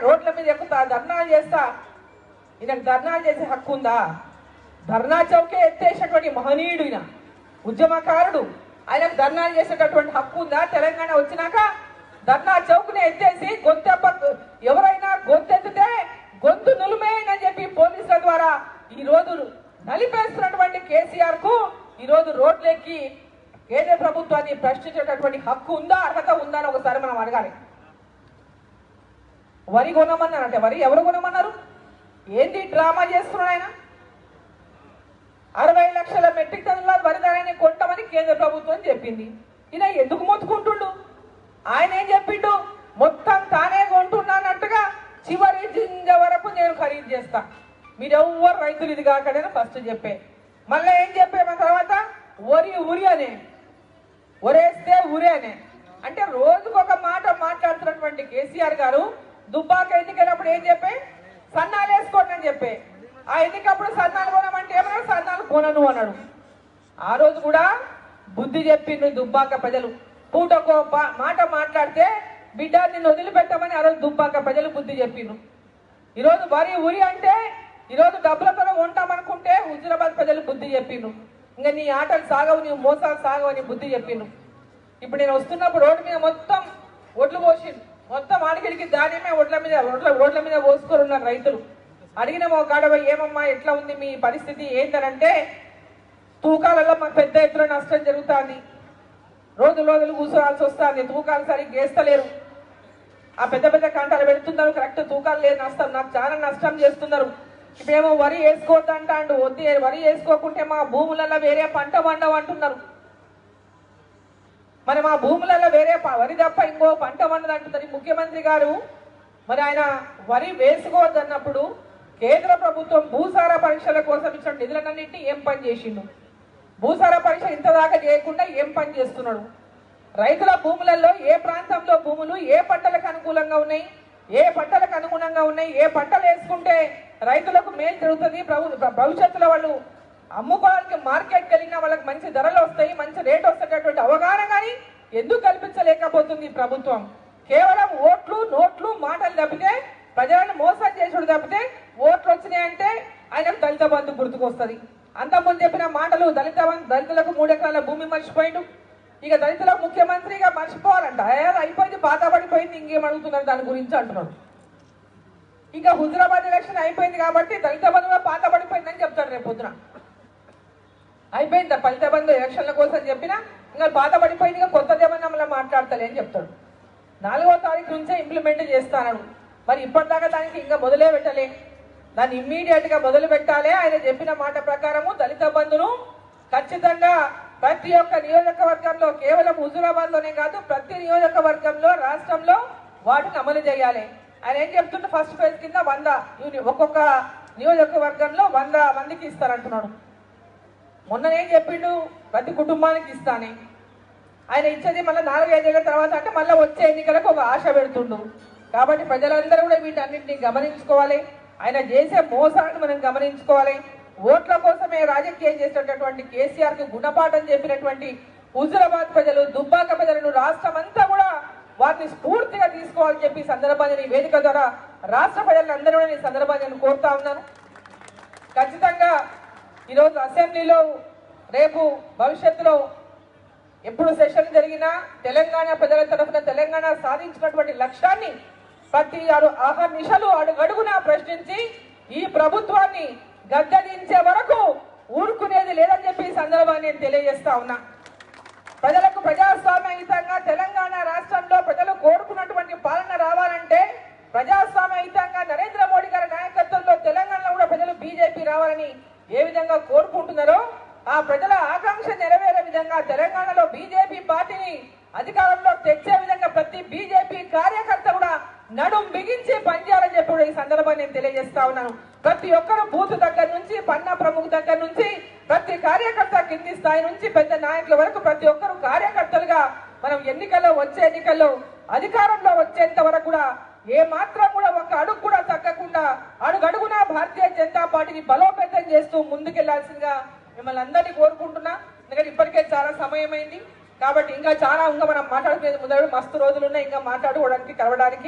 రోడ్ల మీద ఎక్కుతా ధర్నాలు చేస్తా ఈయనకు ధర్నాలు చేసే హక్కు ఉందా ధర్నా చౌకే ఎత్తేసినటువంటి మహనీయుడు ఈయన ఉద్యమకారుడు ఆయనకు ధర్నాలు చేసేటటువంటి హక్కు ఉందా తెలంగాణ వచ్చినాక ధర్నా చౌక్ని ఎత్తేసి గొంతెప్ప ఎవరైనా గొంతెత్తితే గొంతు నులిమేయనని చెప్పి పోలీసుల ద్వారా ఈ రోజు నలిపేస్తున్నటువంటి కేసీఆర్ కు ఈ రోజు రోడ్లెక్కి కేంద్ర ప్రభుత్వాన్ని ప్రశ్నించేటటువంటి హక్కు ఉందా అర్హత ఉందా అని ఒకసారి మనం అడగాలి వరి కొనమన్నారు అంటే వరి ఎవరు కొనమన్నారు ఏంటి డ్రామా చేస్తున్నాడు ఆయన అరవై లక్షల మెట్రిక్ టన్నుల వరి ధరని కొంటామని కేంద్ర ప్రభుత్వం చెప్పింది ఈయన ఎందుకు మొత్తుకుంటుండు ఆయన ఏం చెప్పిండు మొత్తం తానే కొంటున్నానట్టుగా చివరి జింజ వరకు నేను ఖరీదు చేస్తా మీరు ఎవ్వరు రైతులు ఇది కాకనే ఫస్ట్ చెప్పే మళ్ళీ ఏం చెప్పే మన తర్వాత వరి ఉరి అనే ఒరేస్తే ఊరే అనే అంటే రోజుకొక మాట మాట్లాడుతున్నటువంటి కేసీఆర్ గారు దుబ్బాక ఎన్నికలప్పుడు ఏం చెప్పే సన్నాలు వేసుకోండి అని చెప్పే ఆ ఎన్నికప్పుడు సన్నాలు కొనమంటే ఏమన్నాడు సన్నాలు కొనను అన్నాడు ఆ రోజు కూడా బుద్ధి చెప్పిండు దుబ్బాక ప్రజలు పూటకో పా- మాట మాట్లాడితే బిడ్డ నిన్ను వదిలిపెట్టమని ఆ రోజు దుబ్బాక ప్రజలు బుద్ధి చెప్పిండ్రు ఈరోజు వరి ఉరి అంటే ఈరోజు డబ్బులతో ఉంటామనుకుంటే హుజురాబాద్ ప్రజలు బుద్ధి చెప్పిండ్రు ఇంకా నీ ఆటలు సాగవు నీ మోసాలు సాగవు అని బుద్ధి చెప్పిండ్రు ఇప్పుడు నేను వస్తున్నప్పుడు రోడ్డు మీద మొత్తం ఒడ్లు పోసిండు మొత్తం ఆడికిడికి దానిమే ఒడ్ల మీద ఒడ్ల రోడ్ల మీద పోసుకొని ఉన్నారు రైతులు అడిగిన ఒక కాడవ ఏమమ్మా ఎట్లా ఉంది మీ పరిస్థితి ఏంటనంటే తూకాలలో మాకు పెద్ద ఎత్తున నష్టం జరుగుతుంది రోజు రోజులు కూర్చోవాల్సి వస్తుంది తూకాలు సరిగ్గా వేస్తలేరు ఆ పెద్ద పెద్ద కంటాలు పెడుతున్నారు కరెక్ట్ తూకాలు లేదు నష్టం నాకు చాలా నష్టం చేస్తున్నారు ఇప్పుడేమో వరి వేసుకోవద్దంటాండు వద్దు వరి వేసుకోకుంటే మా భూములలో వేరే పంట పండవు అంటున్నారు మరి మా భూములలో వేరే ప- వరి తప్ప ఇంకో పంట పండదు అంటున్నారు ఈ ముఖ్యమంత్రి గారు మరి ఆయన వరి వేసుకోవద్దన్నప్పుడు కేంద్ర ప్రభుత్వం భూసార పరీక్షల కోసం ఇచ్చిన నిధులన్నింటినీ ఏం పని చేసిండు భూసార పరీక్ష ఇంత దాకా చేయకుండా ఏం పని చేస్తున్నాడు రైతుల భూములలో ఏ ప్రాంతంలో భూములు ఏ పంటలకు అనుకూలంగా ఉన్నాయి ఏ పంటలకు అనుగుణంగా ఉన్నాయి ఏ పంటలు వేసుకుంటే రైతులకు మేలు జరుగుతుంది ప్రభు- భవిష్యత్తులో వాళ్ళు అమ్ముకోవడానికి మార్కెట్కి వెళ్ళినా వాళ్ళకి మంచి ధరలు వస్తాయి మంచి రేట్ వస్తేటటువంటి అవగాహన కానీ ఎందుకు కల్పించలేకపోతుంది ఈ ప్రభుత్వం కేవలం ఓట్లు నోట్లు మాటలు తప్పితే ప్రజలను మోసం చేసుడు తప్పితే ఓట్లు వచ్చినాయంటే ఆయనకు దళిత బంధు గుర్తుకొస్తుంది అంతకుముందు చెప్పిన మాటలు దళిత బంధు దళితులకు మూడు ఎకరాల భూమి మర్చిపోయిండు ఇక దళితులకు ముఖ్యమంత్రిగా మర్చిపోవాలంట ఏ, అయిపోయింది పాత పడిపోయింది ఇంకేం అడుగుతున్నారు దాని గురించి అంటున్నాడు ఇంకా హుజరాబాద్ ఎలక్షన్ అయిపోయింది కాబట్టి దళిత బంధు కూడా పాత పడిపోయిందని చెప్తాడు రేపు పొద్దున అయిపోయింది ఫలిత బంధు ఎలక్షన్ల కోసం చెప్పినా ఇంకా పాత పడిపోయింది ఇంకా కొత్తది ఏమన్నా మళ్ళీ మాట్లాడతలే అని చెప్తాడు నాలుగో తారీఖు నుంచే ఇంప్లిమెంట్ చేస్తానడు మరి ఇప్పటిదాకా దానికి ఇంకా మొదలే పెట్టలే దాన్ని ఇమ్మీడియట్ గా మొదలు పెట్టాలి ఆయన చెప్పిన మాట ప్రకారము దళిత బంధును ఖచ్చితంగా ప్రతి ఒక్క నియోజకవర్గంలో కేవలం హుజూరాబాద్ లోనే కాదు ప్రతి నియోజకవర్గంలో రాష్ట్రంలో వాటిని అమలు చేయాలి ఆయన ఏం చెప్తుంటే ఫస్ట్ ఫేజ్ కింద వంద యూని- ఒక్కొక్క నియోజకవర్గంలో వంద మందికి ఇస్తారంటున్నాడు మొన్న ఏం చెప్పిండు ప్రతి కుటుంబానికి ఇస్తానే ఆయన ఇచ్చేది మళ్ళీ నాలుగైదేళ్ల తర్వాత అంటే మళ్ళీ వచ్చే ఎన్నికలకు ఒక ఆశ పెడుతుండు కాబట్టి ప్రజలందరూ కూడా వీటన్నింటినీ గమనించుకోవాలి ఆయన చేసే మోసాలను మనం గమనించుకోవాలి ఓట్ల కోసమే రాజకీయం చేసేటటువంటి కేసీఆర్ కి గుణపాఠం చెప్పినటువంటి హుజురాబాద్ ప్రజలు దుబ్బాక ప్రజలను రాష్ట్రం అంతా కూడా వారిని స్ఫూర్తిగా తీసుకోవాలని చెప్పి ఈ సందర్భాన్ని ఈ వేదిక ద్వారా రాష్ట్ర ప్రజలందరూ కూడా ఈ సందర్భాన్ని నేను కోరుతా ఉన్నాను ఖచ్చితంగా ఈరోజు అసెంబ్లీలో రేపు భవిష్యత్తులో ఎప్పుడు సెషన్ జరిగినా తెలంగాణ ప్రజల తరఫున తెలంగాణ సాధించినటువంటి లక్ష్యాన్ని ప్రతి అడు ఆహార నిశలు అడుగడుగునా ప్రశ్నించి ఈ ప్రభుత్వాన్ని గద్దెదించే వరకు ఊరుకునేది లేదని చెప్పి ఈ సందర్భాన్ని నేను తెలియజేస్తా ఉన్నా ప్రజలకు ప్రజాస్వామ్యయుతంగా తెలంగాణ రాష్ట్రంలో ప్రజలు కోరుకున్నటువంటి పాలన రావాలంటే ప్రజాస్వామ్యయుతంగా నరేంద్ర మోడీ గారి నాయకత్వంలో తెలంగాణలో కూడా ప్రజలు బీజేపీ రావాలని ఏ విధంగా కోరుకుంటున్నారో ఆ ప్రజల ఆకాంక్ష నెరవేరే విధంగా తెలంగాణలో బీజేపీ పార్టీని అధికారంలో తెచ్చే విధంగా ప్రతి బీజేపీ కార్యకర్త కూడా నడుం బిగించి పనిచేయాలని చెప్పి కూడా ఈ సందర్భాన్ని నేను తెలియజేస్తా ఉన్నాను ప్రతి ఒక్కరు బూత్ దగ్గర నుంచి పన్నా ప్రముఖ దగ్గర నుంచి ప్రతి కార్యకర్త కింది స్థాయి నుంచి పెద్ద నాయకుల వరకు ప్రతి ఒక్కరు కార్యకర్తలుగా మనం ఎన్నికల్లో వచ్చే ఎన్నికల్లో అధికారంలో వచ్చేంత వరకు కూడా ఏ మాత్రం కూడా ఒక అడుగు కూడా తగ్గకుండా అడుగడుగునా భారతీయ జనతా పార్టీని బలోపేతం చేస్తూ ముందుకెళ్లాల్సిందిగా మిమ్మల్ని అందరినీ కోరుకుంటున్నా ఎందుకంటే ఇప్పటికే చాలా సమయం అయింది కాబట్టి ఇంకా చాలా ఇంకా మనం మాట్లాడుకునేది ముందు మస్తు రోజులు ఉన్నాయి ఇంకా మాట్లాడుకోవడానికి కలవడానికి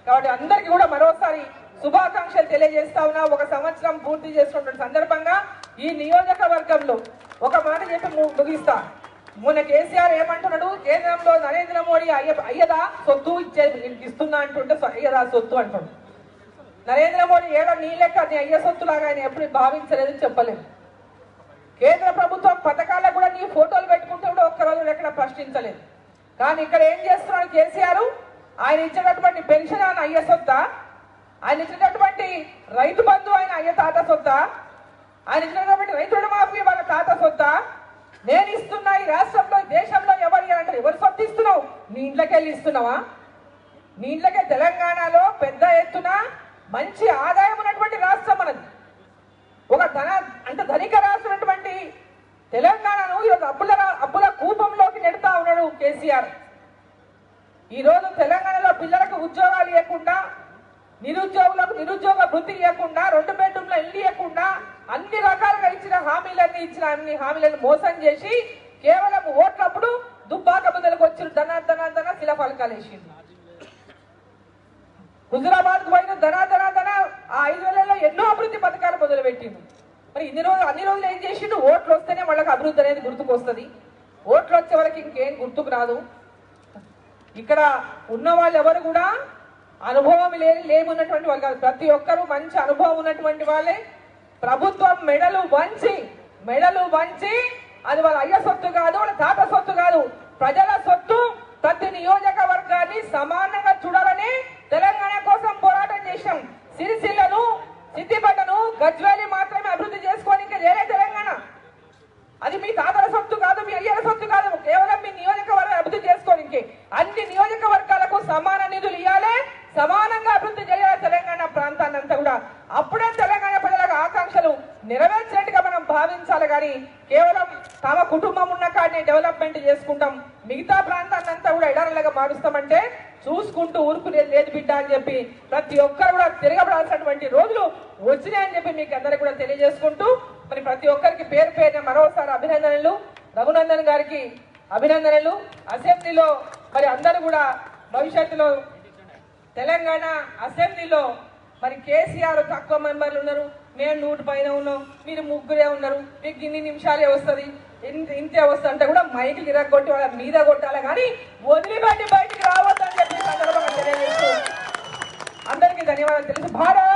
కాబట్టి అందరికీ కూడా మరోసారి శుభాకాంక్షలు తెలియజేస్తా ఉన్నా ఒక సంవత్సరం పూర్తి చేసుకున్న సందర్భంగా ఈ నియోజకవర్గంలో ఒక మాట చెప్పి ము- ముగిస్తా మొన్న కేసీఆర్ ఏమంటున్నాడు కేంద్రంలో నరేంద్ర మోడీ అయ్య అయ్యదా సొత్తు ఇచ్చే ఇస్తున్నా అంటుంటే సొ- అయ్యదా సొత్తు అంటుండు నరేంద్ర మోడీ ఏడో నీ లెక్క నీ అయ్య సొత్తులాగా ఆయన ఎప్పుడు భావించలేదు చెప్పలేదు కేంద్ర ప్రభుత్వం పథకాలకు కూడా నీ ఫోటోలు పెట్టుకుంటే కూడా ఒక్కరోజు ఎక్కడ ప్రశ్నించలేదు కానీ ఇక్కడ ఏం చేస్తున్నాడు కేసీఆర్ ఆయన ఇచ్చినటువంటి పెన్షన్ ఆయన అయ్య సొత్తా ఆయన ఇచ్చినటువంటి రైతు బంధు ఆయన అయ్య తాత సొత్తా ఆయన ఇచ్చినటువంటి రైతు రుణమాఫీ వాళ్ళ తాత సొత్తా నేను ఇస్తున్నా ఈ రాష్ట్రంలో ఈ దేశంలో ఎవరు ఇవ్వాలంటారు ఎవరు సొత్తు ఇస్తున్నావు నీ ఇంట్లోకెళ్ళి ఇస్తున్నావా నీ ఇంట్లోకే తెలంగాణలో పెద్ద ఎత్తున మంచి ఆదాయం ఉన్నటువంటి రాష్ట్రం మనది ఒక ధన అంటే ధనిక రాసినటువంటి తెలంగాణను ఈరోజు అప్పుల రా- అప్పుల కూపంలోకి నెడతా ఉన్నాడు కేసీఆర్ ఈ రోజు తెలంగాణలో పిల్లలకు ఉద్యోగాలు ఇవ్వకుండా నిరుద్యోగులకు నిరుద్యోగ వృత్తి ఇవ్వకుండా రెండు బెడ్రూమ్ల ఇల్లు ఇవ్వకుండా అన్ని రకాలుగా ఇచ్చిన హామీలన్నీ ఇచ్చిన అన్ని హామీలను మోసం చేసి కేవలం ఓట్లప్పుడు దుబ్బాక బదులకు వచ్చిన ధన ధన ధన శిల ఫలకాలు వేసింది హుజురాబాద్ పోయిన ధన ధన ధన ఆ ఐదు వేలలో ఎన్నో అభివృద్ధి పథకాలు మొదలు పెట్టిండు మరి ఇన్ని రోజులు అన్ని రోజులు ఏం చేసిండు ఓట్లు వస్తేనే వాళ్ళకి అభివృద్ధి అనేది గుర్తుకు వస్తుంది ఓట్లు వచ్చే వాళ్ళకి ఇంకేం గుర్తుకు రాదు ఇక్కడ ఉన్న వాళ్ళు ఎవరు కూడా అనుభవం లేని లేమున్నటువంటి వాళ్ళు కాదు ప్రతి ఒక్కరూ మంచి అనుభవం ఉన్నటువంటి వాళ్ళే ప్రభుత్వం మెడలు వంచి మెడలు వంచి అది వాళ్ళ అయ్య సొత్తు కాదు వాళ్ళ తాత సొత్తు కాదు ప్రజల సొత్తు ప్రతి నియోజకవర్గాన్ని సమానంగా చూడాలని తెలంగాణ కోసం పోరాటం చేశాం సిరిసిల్లను సిద్దిపేటను గజ్వేలి మాత్రమే అభివృద్ధి చేసుకోనికి లేరే తెలంగాణ అది మీ తాతల సొత్తు కాదు మీ అయ్యల సొత్తు కాదు కేవలం మీ నియోజకవర్గం అభివృద్ధి చేసుకోనికి అన్ని నియోజకవర్గాలకు సమాన నిధులు ఇవ్వాలి సమానంగా అభివృద్ధి చేయాలి తెలంగాణ ప్రాంతాన్ని అంతా కూడా అప్పుడే తెలంగాణ ప్రజలకు ఆకాంక్షలు నెరవేర్చినట్టుగా మనం భావించాలి కానీ కేవలం తమ కుటుంబం ఉన్న కాడిని డెవలప్మెంట్ చేసుకుంటాం మిగతా ప్రాంతాన్ని అంతా కూడా ఎడారులుగా మారుస్తామంటే చూసుకుంటూ ఊరుకునేది లేదు బిడ్డ అని చెప్పి ప్రతి ఒక్కరు కూడా తిరగబడాల్సినటువంటి రోజులు వచ్చినాయని చెప్పి మీకు అందరికి కూడా తెలియజేసుకుంటూ మరి ప్రతి ఒక్కరికి పేరు పేరున మరోసారి అభినందనలు రఘునందన్ గారికి అభినందనలు అసెంబ్లీలో మరి అందరూ కూడా భవిష్యత్తులో తెలంగాణ అసెంబ్లీలో మరి కేసీఆర్ తక్కువ మెంబర్లు ఉన్నారు మేము నూట పైన ఉన్నాం మీరు ముగ్గురే ఉన్నారు మీకు ఇన్ని నిమిషాలే వస్తుంది ఇంత ఇంతే వస్తుంది అంటే కూడా మైకులు ఇరగొట్టి వాళ్ళ మీద కొట్టాలి కానీ వదిలిపెట్టి బయటికి రావద్దని చెప్పి ఈ సందర్భంగా తెలియజేస్తూ అందరికీ ధన్యవాదాలు తెలుసు భారత్